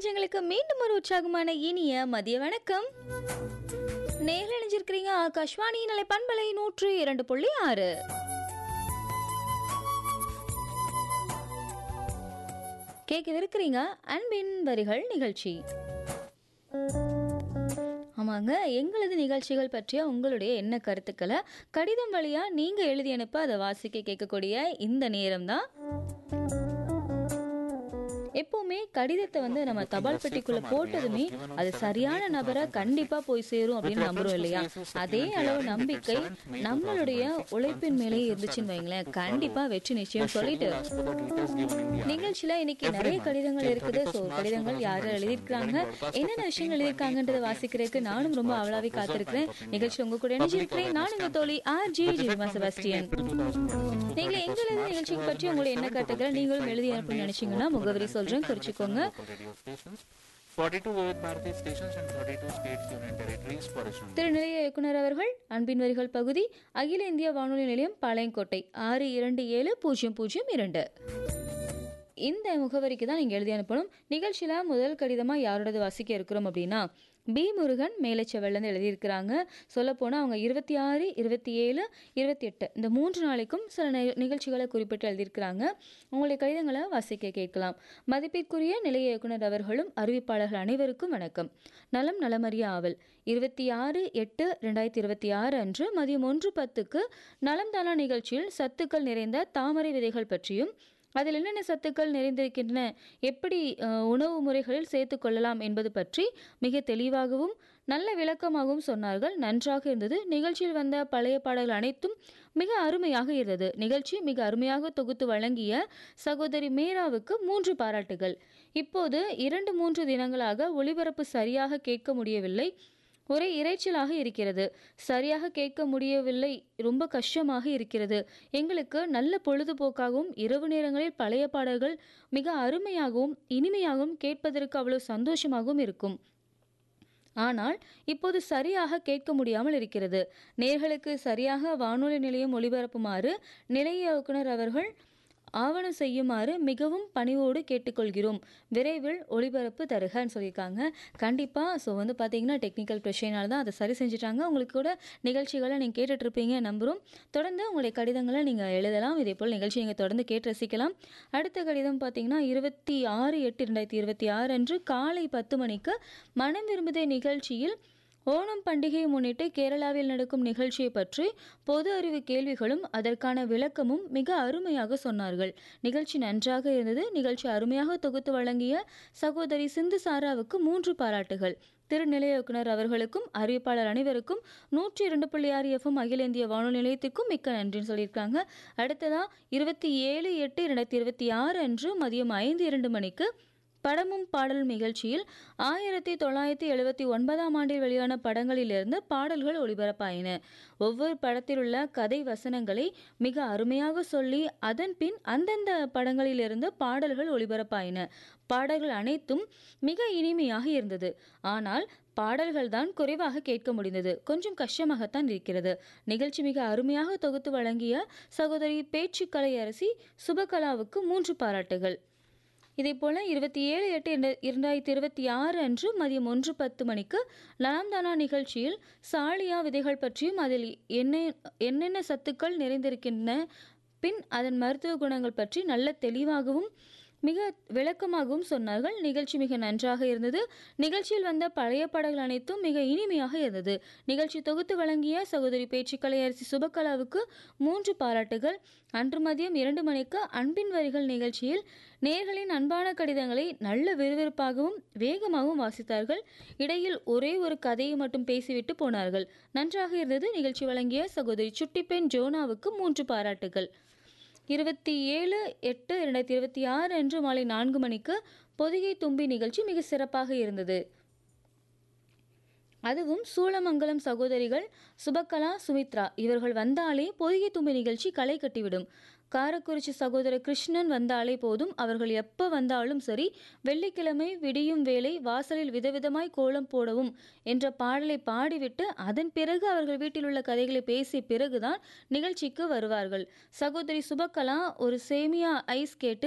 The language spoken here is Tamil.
நெஞ்சங்களுக்கு மீண்டும் ஒரு உற்சாகமான இனிய மதிய வணக்கம் நேரில் இணைஞ்சிருக்கிறீங்க ஆகாஷ்வாணி நிலை பண்பலை நூற்று இரண்டு புள்ளி ஆறு கேட்கவிருக்கிறீங்க அன்பின் வரிகள் நிகழ்ச்சி ஆமாங்க எங்களது நிகழ்ச்சிகள் பற்றிய உங்களுடைய என்ன கருத்துக்களை கடிதம் வழியாக நீங்கள் எழுதி அனுப்ப அதை வாசிக்க கேட்கக்கூடிய இந்த நேரம் தான் எப்பவுமே கடிதத்தை வந்து நம்ம தபால் பெட்டிக்குள்ள போட்டதுமே அது சரியான நபரை கண்டிப்பா போய் சேரும் அப்படின்னு நம்புறோம் இல்லையா அதே அளவு நம்பிக்கை நம்மளுடைய உழைப்பின் மேலே இருந்துச்சுன்னு வைங்களேன் கண்டிப்பா வெற்றி நிச்சயம் சொல்லிட்டு நிகழ்ச்சியில இன்னைக்கு நிறைய கடிதங்கள் இருக்குது ஸோ கடிதங்கள் யாரு எழுதியிருக்காங்க என்னென்ன விஷயங்கள் எழுதியிருக்காங்கன்றதை வாசிக்கிறதுக்கு நானும் ரொம்ப அவளாவே காத்திருக்கிறேன் நிகழ்ச்சி உங்க கூட இணைஞ்சிருக்கிறேன் நான் உங்க தோழி ஆர் ஜே ஜிமா செபாஸ்டியன் நீங்க எங்களது நிகழ்ச்சிக்கு பற்றி உங்களை என்ன கருத்துக்களை நீங்களும் எழுதி அனுப்ப நினைச்சீங்கன்னா முகவரி சொல்றேன் குறிச்சுக்கோங்க radio stations, 42 Vivid Bharati stations and 32 states, union territories for a திரு நிலைய இயக்குனர் அவர்கள் அன்பின் வரிகள் பகுதி அகில இந்திய வானொலி நிலையம் பாளையங்கோட்டை ஆறு இரண்டு ஏழு பூஜ்ஜியம் பூஜ்ஜியம் இரண்டு இந்த முகவரிக்கு தான் நீங்கள் எழுதி அனுப்பணும் நிகழ்ச்சியில் முதல் கடிதமாக யாரோடது வாசிக்க இருக்கிறோம் அப்படின்னா பி முருகன் மேலச்செவல்லேருந்து எழுதியிருக்கிறாங்க சொல்லப்போனால் அவங்க இருபத்தி ஆறு இருபத்தி ஏழு இருபத்தி எட்டு இந்த மூன்று நாளைக்கும் சில நி- நிகழ்ச்சிகளை குறிப்பிட்டு எழுதியிருக்கிறாங்க உங்களுடைய கடிதங்களை வாசிக்க கேட்கலாம் மதிப்பிற்குரிய நிலைய இயக்குனர் அவர்களும் அறிவிப்பாளர்கள் அனைவருக்கும் வணக்கம் நலம் நலமறிய ஆவல் இருபத்தி ஆறு எட்டு ரெண்டாயிரத்தி இருபத்தி ஆறு அன்று மதியம் ஒன்று பத்துக்கு நலம் தானா நிகழ்ச்சியில் சத்துக்கள் நிறைந்த தாமரை விதைகள் பற்றியும் அதில் என்னென்ன சத்துக்கள் நிறைந்திருக்கின்றன எப்படி அஹ், உணவு முறைகளில் சேர்த்து கொள்ளலாம் என்பது பற்றி மிக தெளிவாகவும் நல்ல விளக்கமாகவும் சொன்னார்கள் நன்றாக இருந்தது நிகழ்ச்சியில் வந்த பழைய பாடல்கள் அனைத்தும் மிக அருமையாக இருந்தது நிகழ்ச்சி மிக அருமையாக தொகுத்து வழங்கிய சகோதரி மீராவுக்கு மூன்று பாராட்டுகள் இப்போது இரண்டு மூன்று தினங்களாக ஒளிபரப்பு சரியாக கேட்க முடியவில்லை ஒரே இரைச்சலாக இருக்கிறது சரியாக கேட்க முடியவில்லை ரொம்ப கஷ்டமாக இருக்கிறது எங்களுக்கு நல்ல பொழுதுபோக்காகவும் இரவு நேரங்களில் பழைய பாடல்கள் மிக அருமையாகவும் இனிமையாகவும் கேட்பதற்கு அவ்வளவு சந்தோஷமாகவும் இருக்கும் ஆனால் இப்போது சரியாக கேட்க முடியாமல் இருக்கிறது நேர்களுக்கு சரியாக வானொலி நிலையம் ஒளிபரப்புமாறு நிலைய இயக்குனர் அவர்கள் ஆவணம் செய்யுமாறு மிகவும் பணிவோடு கேட்டுக்கொள்கிறோம் விரைவில் ஒளிபரப்பு தருகன்னு சொல்லியிருக்காங்க கண்டிப்பாக ஸோ வந்து பார்த்தீங்கன்னா டெக்னிக்கல் பிரச்சனைனால தான் அதை சரி செஞ்சுட்டாங்க உங்களுக்கு கூட நிகழ்ச்சிகளை நீங்கள் கேட்டுட்டு இருப்பீங்க நம்புகிறோம் தொடர்ந்து உங்களுடைய கடிதங்களை நீங்கள் எழுதலாம் இதே போல் நிகழ்ச்சி நீங்கள் தொடர்ந்து கேட்டு ரசிக்கலாம் அடுத்த கடிதம் பார்த்தீங்கன்னா இருபத்தி ஆறு எட்டு ரெண்டாயிரத்தி இருபத்தி ஆறு அன்று காலை பத்து மணிக்கு மனம் விரும்புதே நிகழ்ச்சியில் ஓணம் பண்டிகையை முன்னிட்டு கேரளாவில் நடக்கும் நிகழ்ச்சியை பற்றி பொது அறிவு கேள்விகளும் அதற்கான விளக்கமும் மிக அருமையாக சொன்னார்கள் நிகழ்ச்சி நன்றாக இருந்தது நிகழ்ச்சி அருமையாக தொகுத்து வழங்கிய சகோதரி சிந்து சாராவுக்கு மூன்று பாராட்டுகள் திருநிலைய இயக்குனர் அவர்களுக்கும் அறிவிப்பாளர் அனைவருக்கும் நூற்றி இரண்டு புள்ளி ஆறு எஃப்எம் அகில இந்திய வானொலி நிலையத்திற்கும் மிக்க நன்றின்னு சொல்லியிருக்காங்க அடுத்ததா இருபத்தி ஏழு எட்டு இரண்டாயிரத்தி இருபத்தி ஆறு அன்று மதியம் ஐந்து இரண்டு மணிக்கு படமும் பாடலும் நிகழ்ச்சியில் ஆயிரத்தி தொள்ளாயிரத்தி எழுபத்தி ஒன்பதாம் ஆண்டில் வெளியான படங்களிலிருந்து பாடல்கள் ஒளிபரப்பாயின ஒவ்வொரு படத்தில் உள்ள கதை வசனங்களை மிக அருமையாக சொல்லி அதன் பின் அந்தந்த படங்களிலிருந்து பாடல்கள் ஒளிபரப்பாயின பாடல்கள் அனைத்தும் மிக இனிமையாக இருந்தது ஆனால் பாடல்கள் தான் குறைவாக கேட்க முடிந்தது கொஞ்சம் கஷ்டமாகத்தான் இருக்கிறது நிகழ்ச்சி மிக அருமையாக தொகுத்து வழங்கிய சகோதரி பேச்சுக்கலை அரசி சுபகலாவுக்கு மூன்று பாராட்டுகள் இதே போல இருபத்தி ஏழு எட்டு இரண்டு- இரண்டாயிரத்தி இருபத்தி ஆறு அன்று மதியம் ஒன்று பத்து மணிக்கு லாம்தானா நிகழ்ச்சியில் சாலியா விதைகள் பற்றியும் அதில் என்ன என்னென்ன சத்துக்கள் நிறைந்திருக்கின்றன பின் அதன் மருத்துவ குணங்கள் பற்றி நல்ல தெளிவாகவும் மிக விளக்கமாகவும் சொன்னார்கள் நிகழ்ச்சி மிக நன்றாக இருந்தது நிகழ்ச்சியில் வந்த பழைய பாடல்கள் அனைத்தும் மிக இனிமையாக இருந்தது நிகழ்ச்சி தொகுத்து வழங்கிய சகோதரி பேச்சுக்கலை அரசி சுபகலாவுக்கு மூன்று பாராட்டுகள் அன்று மதியம் இரண்டு மணிக்கு அன்பின் வரிகள் நிகழ்ச்சியில் நேர்களின் அன்பான கடிதங்களை நல்ல விறுவிறுப்பாகவும் வேகமாகவும் வாசித்தார்கள் இடையில் ஒரே ஒரு கதையை மட்டும் பேசிவிட்டு போனார்கள் நன்றாக இருந்தது நிகழ்ச்சி வழங்கிய சகோதரி சுட்டிப்பெண் ஜோனாவுக்கு மூன்று பாராட்டுகள் இருபத்தி ஏழு எட்டு இரண்டாயிரத்தி இருபத்தி ஆறு அன்று மாலை நான்கு மணிக்கு பொதிகை தும்பி நிகழ்ச்சி மிக சிறப்பாக இருந்தது அதுவும் சூளமங்கலம் சகோதரிகள் சுபகலா சுமித்ரா இவர்கள் வந்தாலே பொதிகை தும்பி நிகழ்ச்சி களை கட்டிவிடும் காரக்குறிச்சி சகோதரர் கிருஷ்ணன் வந்தாலே போதும் அவர்கள் எப்போ வந்தாலும் சரி வெள்ளிக்கிழமை விடியும் வேளை வாசலில் விதவிதமாய் கோலம் போடவும் என்ற பாடலை பாடிவிட்டு அதன் பிறகு அவர்கள் வீட்டில் உள்ள கதைகளை பேசிய பிறகுதான் நிகழ்ச்சிக்கு வருவார்கள் சகோதரி சுபகலா ஒரு சேமியா ஐஸ் கேட்டு